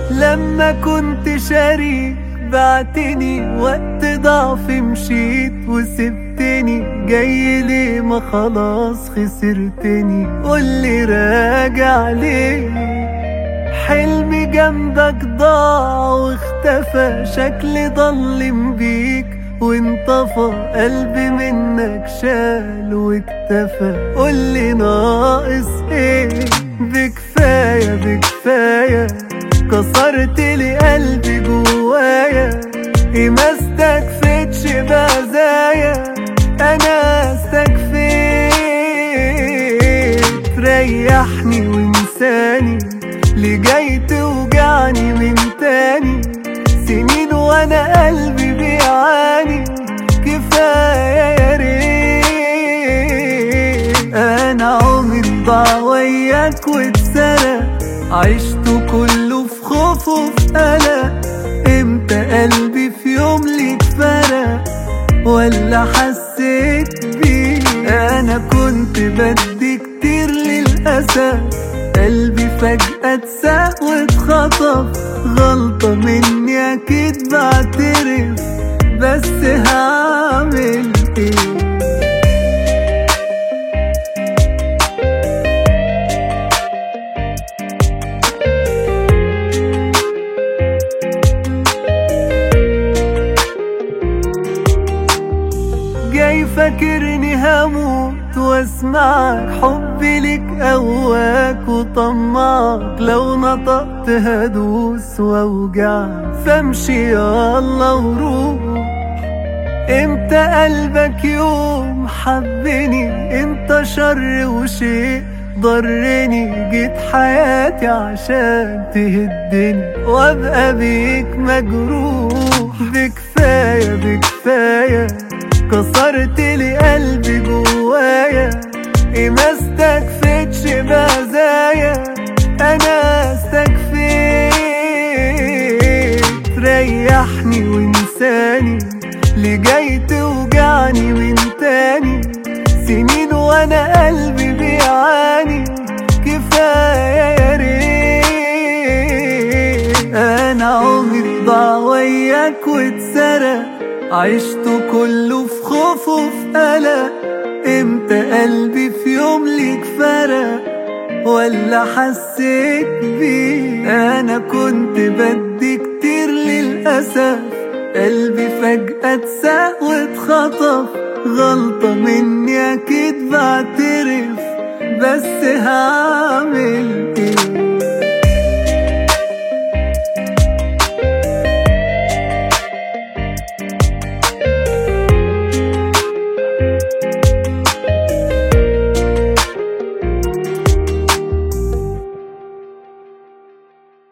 لما كنت شريك بعتني وقت ضعفي مشيت وسبتني جاي ليه ما خلاص خسرتني قولي راجع ليه حلمي جنبك ضاع واختفى شكلي ضلم بيك وانطفى قلبي منك شال واكتفى قولي ناقص ايه بكفاية بكفاية كسرت لي قلبي جوايا ايه ما استكفتش بهزايا انا استكفيت ريحني وانساني اللي جاي توجعني من تاني سنين وانا قلبي بيعاني كفايه يا ريت انا عمري ضاع وياك واتسرق عشته كله في خوف وفي قلق امتى قلبي في يوم ليك فرق ولا حسيت بيه انا كنت بدي كتير للاسف قلبي فجأة اتساق واتخطف غلطة مني أكيد بعترف بس هعمل ايه جاي فاكرني هموت واسمعك حبي لك قواك وطمعك لو نطقت هدوس واوجعك فامشي يلا وروح امتى قلبك يوم حبني انت شر وشيء ضرني جيت حياتي عشان تهدني وابقى بيك مجروح بكفاية بكفاية كسرت لي قلبي جوايا ايه ما استكفتش بهزايا انا استكفيت ريحني وانساني اللي جاي توجعني من تاني سنين وانا قلبي بيعاني كفايه يا ريت انا عمري ضاع وياك واتسرق عشته كله في خوف وفي قلق امتى قلبي في يوم ليك فرق ولا حسيت بيه انا كنت بدي كتير للاسف قلبي فجأة اتساق واتخطف غلطة مني اكيد بعترف بس هعمل